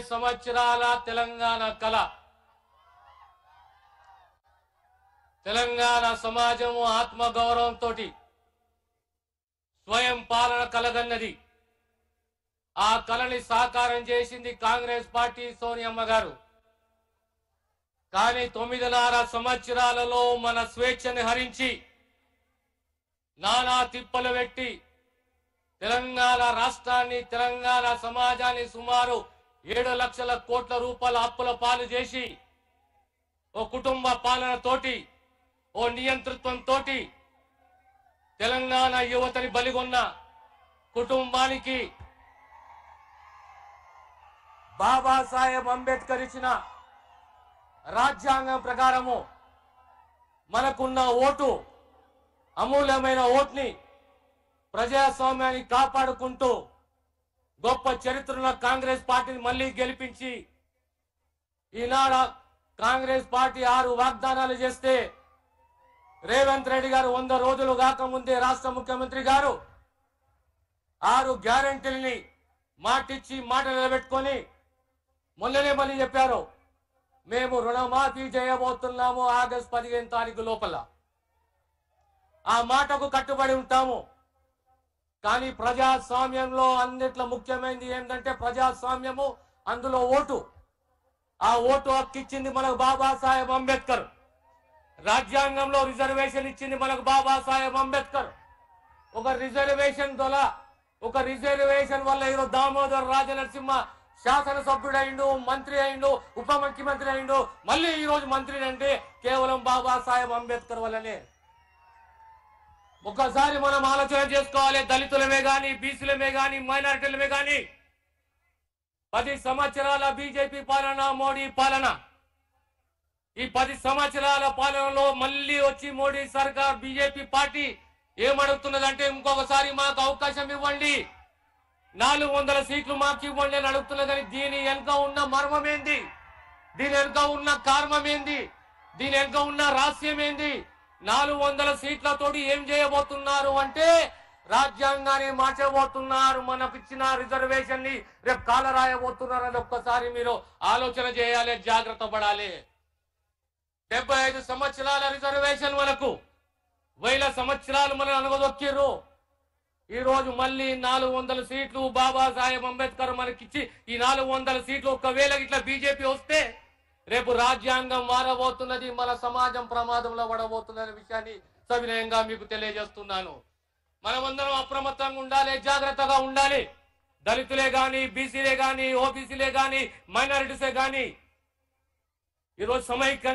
సంవత్సరాల తెలంగాణ కళ తెలంగాణ సమాజము ఆత్మగౌరవంతో స్వయం పాలన కలగన్నది ఆ కళని సాకారం చేసింది కాంగ్రెస్ పార్టీ సోనియమ్మ గారు కానీ తొమ్మిదిన్నర సంవత్సరాలలో మన స్వేచ్ఛని హరించి నానా తిప్పలు పెట్టి తెలంగాణ రాష్ట్రాన్ని తెలంగాణ సమాజాన్ని సుమారు ఏడు లక్షల కోట్ల రూపాయల అప్పుల పాలు చేసి ఓ కుటుంబ పాలన తోటి ఓ నియంతృత్వం తోటి తెలంగాణ యువతని బలిగొన్న కుటుంబానికి బాబాసాహెబ్ అంబేద్కర్ ఇచ్చిన రాజ్యాంగం ప్రకారము మనకున్న ఓటు అమూల్యమైన ఓటుని ప్రజాస్వామ్యాన్ని కాపాడుకుంటూ గొప్ప చరిత్రలో కాంగ్రెస్ పార్టీని మళ్ళీ గెలిపించి ఈనాడు కాంగ్రెస్ పార్టీ ఆరు వాగ్దానాలు చేస్తే రేవంత్ రెడ్డి గారు వంద రోజులు కాకముందే రాష్ట్ర ముఖ్యమంత్రి గారు ఆరు గ్యారంటీలని మాటిచ్చి మాట నిలబెట్టుకొని మొన్ననే మళ్ళీ చెప్పారు మేము రుణమాఫీ చేయబోతున్నాము ఆగస్ట్ పదిహేను తారీఖు లోపల ఆ మాటకు కట్టుబడి ఉంటాము కానీ ప్రజాస్వామ్యంలో అన్నిట్లో ముఖ్యమైనది ఏంటంటే ప్రజాస్వామ్యము అందులో ఓటు ఆ ఓటు హక్కు ఇచ్చింది మనకు బాబాసాహెబ్ అంబేద్కర్ రాజ్యాంగంలో రిజర్వేషన్ ఇచ్చింది మనకు బాబాసాహెబ్ అంబేద్కర్ ఒక రిజర్వేషన్ దొల ఒక రిజర్వేషన్ వల్ల ఈరోజు దామోదర్ రాజనరసింహ శాసనసభ్యుడైండు మంత్రి అయిండు ఉప ముఖ్యమంత్రి అయిండు మళ్ళీ ఈ రోజు మంత్రి అంటే కేవలం బాబాసాహెబ్ అంబేద్కర్ వల్లనే ఒక్కసారి మనం ఆలోచన చేసుకోవాలి దళితులమే గాని బీసీలమే గాని మైనారిటీలమే గాని పది సంవత్సరాల బీజేపీ పాలన మోడీ పాలన ఈ పది సంవత్సరాల పాలనలో మళ్ళీ వచ్చి మోడీ సర్కార్ బీజేపీ పార్టీ ఏమడుగుతున్నదంటే ఇంకొకసారి మాకు అవకాశం ఇవ్వండి నాలుగు వందల సీట్లు మాకు ఇవ్వండి అని అడుగుతున్నదని దీని వెనుక ఉన్న మర్మం ఏంది దీని వెనుక ఉన్న కారణం ఏంది దీని వెనుక ఉన్న రహస్యం ఏంది నాలుగు వందల సీట్లతోటి ఏం చేయబోతున్నారు అంటే రాజ్యాంగాన్ని మార్చబోతున్నారు మనకు ఇచ్చిన రిజర్వేషన్ ని రేపు కాల రాయబోతున్నారు అని ఒక్కసారి మీరు ఆలోచన చేయాలి జాగ్రత్త పడాలి డెబ్బై ఐదు సంవత్సరాల రిజర్వేషన్ మనకు వేల సంవత్సరాలు మనం అనగదొక్కిర్రు ఈ రోజు మళ్ళీ నాలుగు వందల సీట్లు బాబాసాహెబ్ అంబేద్కర్ మనకిచ్చి ఈ నాలుగు వందల సీట్లు ఒకవేళ ఇట్లా బీజేపీ వస్తే రేపు రాజ్యాంగం మారబోతున్నది మన సమాజం ప్రమాదంలో పడబోతున్న విషయాన్ని సవినయంగా మీకు తెలియజేస్తున్నాను మనమందరం అప్రమత్తంగా ఉండాలి జాగ్రత్తగా ఉండాలి దళితులే గాని బీసీలే గాని ఓబీసీలే గాని మైనారిటీసే గాని ఈరోజు సమైక్య